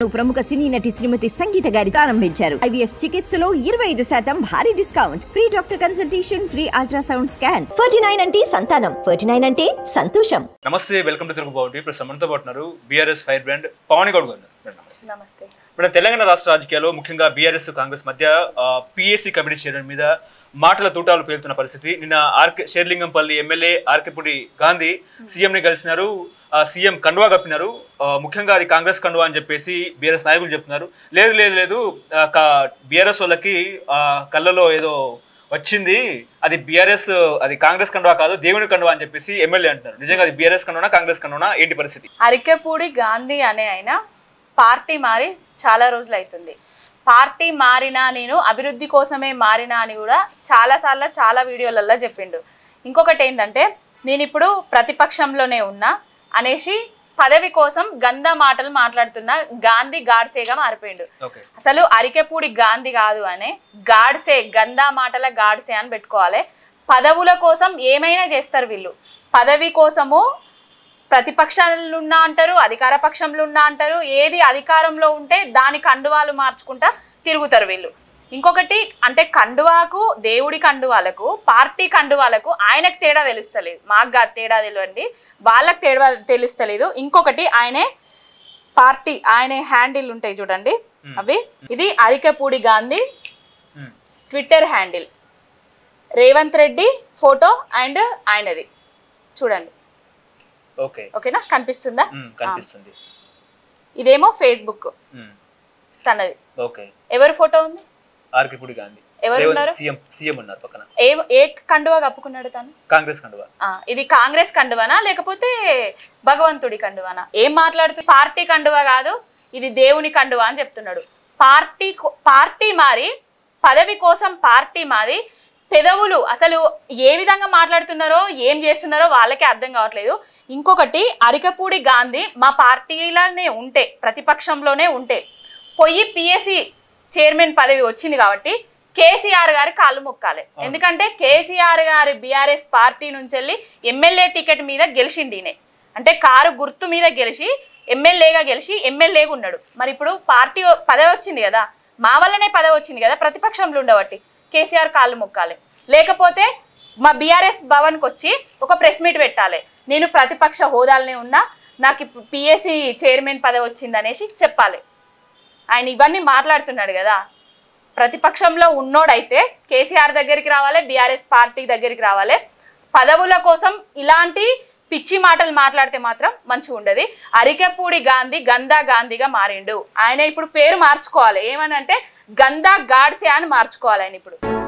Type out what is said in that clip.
ప్రముఖ సినీ నటి శ్రీమతి సంగీత గారి ప్రారంభించారు ఐవీఎఫ్ చికిత్సలో ఇరవై ఐదు శాతం భారీ discount free doctor consultation free ultrasound scan forty nine అంటే సంతానం ఫోర్టీ నైన్ అంటే సంతోషం నమస్తే వెల్కమ్ టు తిరుగు బాగుంది ఇప్పుడు మనతో పాటు ఉన్నారు BRS fire brand Pavan Goud గారు మేడం, నమస్తే నమస్తే ఇప్పుడు తెలంగాణ రాష్ట్ర రాజకీయాల్లో ముఖ్యంగా బీఆర్ఎస్ కాంగ్రెస్ మధ్య పిఎస్సి కమిటీ చైర్మన్ మీద మాటల తూటాలు పేలుతున్న పరిస్థితి నిన్న ఆర్కే షేర్లింగంపల్లి ఎమ్మెల్యే ఆర్కేపుడి గాంధీ సీఎంని కలిసినారు ఆ, సీఎం కండువా కప్పినారు ఆ, ముఖ్యంగా అది కాంగ్రెస్ కండువా అని చెప్పేసి బీఆర్ఎస్ నాయకులు చెప్తున్నారు లేదు లేదు లేదు బీఆర్ఎస్ వాళ్ళకి ఆ, కళ్ళలో ఏదో వచ్చింది అది బీఆర్ఎస్ అది కాంగ్రెస్ కండువా కాదు దేవుని కండువా అని చెప్పేసి ఎమ్మెల్యే అంటున్నారు నిజంగా అది బీఆర్ఎస్ కండువా కాంగ్రెస్ కండువా ఏంటి పరిస్థితి అరికెపూడి గాంధీ అనే ఆయన పార్టీ మారి చాలా రోజులు అవుతుంది పార్టీ మారినా నేను అభివృద్ధి కోసమే మారినా అని కూడా చాలాసార్లు చాలా వీడియోలలో చెప్పిండు ఇంకొకటి ఏంటంటే నేను ఇప్పుడు ప్రతిపక్షంలోనే ఉన్నా అనేసి పదవి కోసం గంధ మాటలు మాట్లాడుతున్న గాంధీ గాడ్సేగా మారిపోయిండు ఓకే అసలు అరికెపూడి గాంధీ కాదు అనే గాడ్సే గందా మాటల గాడ్సే అని పెట్టుకోవాలి పదవుల కోసం ఏమైనా చేస్తారు వీళ్ళు పదవి కోసము ప్రతిపక్షాలు ఉన్నా అంటారు అధికార పక్షంలో ఉన్నా అంటారు ఏది అధికారంలో ఉంటే దాని కండువాలు మార్చుకుంటా తిరుగుతారు వీళ్ళు ఇంకొకటి అంటే కండువాకు దేవుడి కండువాలకు పార్టీ కండువాలకు ఆయనకు తేడా తెలుస్తలేదు మాకు కాదు తేడా తెలియండి వాళ్ళకి తేడా తెలుస్తలేదు ఇంకొకటి ఆయనే పార్టీ ఆయన హ్యాండిల్ ఉంటాయి చూడండి అవి ఇది Arekapudi Gandhi um. Twitter handle Revanth Reddy photo and ఆయనది చూడండి ఓకే ఓకేనా కనిపిస్తుందా ఉమ్, కనిపిస్తుంది ఇదేమో ఫేస్బుక్ ఉమ్, తనది ఓకే ఎవరి ఫోటో ఉంది ఆర్కిపుడి గాంధీ ఎవరు రేవంత్ ఉన్నారు? సీఎం సీఎం ఉన్నారు పక్కన ఏ ఏ కండువా కప్పుకున్నాడు తను కాంగ్రెస్ కండువా ఆ, ఇది కాంగ్రెస్ కండువానా లేకపోతే భగవంతుడి కండువానా ఏం మాట్లాడుతూ పార్టీ కండువా కాదు ఇది దేవుని కండువా అని చెప్తున్నాడు పార్టీ కో- పార్టీ మారి పదవి కోసం పార్టీ మారి పెదవులు అసలు ఏ విధంగా మాట్లాడుతున్నారో ఏం చేస్తున్నారో వాళ్ళకే అర్థం కావట్లేదు ఇంకొకటి అరికపూడి గాంధీ మా పార్టీలోనే ఉంటే ప్రతిపక్షంలోనే ఉంటే పొయ్యి పిఎస్సి చైర్మన్ పదవి వచ్చింది కాబట్టి కేసీఆర్ గారి కాళ్ళు మొక్కాలి ఎందుకంటే కేసీఆర్ గారి బీఆర్ఎస్ పార్టీ నుంచి వెళ్ళి ఎమ్మెల్యే టికెట్ మీద గెలిచిండి ఈయన అంటే కారు గుర్తు మీద గెలిచి ఎమ్మెల్యేగా గెలిచి ఎమ్మెల్యేగా ఉన్నాడు మరి ఇప్పుడు పార్టీ పదవి వచ్చింది కదా మా వల్లనే పదవి వచ్చింది కదా ప్రతిపక్షంలో ఉండబట్టి కేసీఆర్ కాళ్ళు మొక్కాలి లేకపోతే మా బీఆర్ఎస్ భవన్కి వచ్చి ఒక ప్రెస్ మీట్ పెట్టాలి నేను ప్రతిపక్ష హోదాలనే ఉన్నా నాకు ఇప్పుడు పిఎస్సి చైర్మన్ పదవి వచ్చింది అనేసి చెప్పాలి ఆయన ఇవన్నీ మాట్లాడుతున్నాడు కదా ప్రతిపక్షంలో ఉన్నోడైతే కేసీఆర్ దగ్గరికి రావాలి బీఆర్ఎస్ పార్టీ దగ్గరికి రావాలి పదవుల కోసం ఇలాంటి పిచ్చి మాటలు మాట్లాడితే మాత్రం మంచిగా ఉండదు అరికెపూడి గాంధీ గందా గాంధీగా మారిండు ఆయన ఇప్పుడు పేరు మార్చుకోవాలి ఏమని అంటే గందా గాడ్సే అని మార్చుకోవాలి ఆయన ఇప్పుడు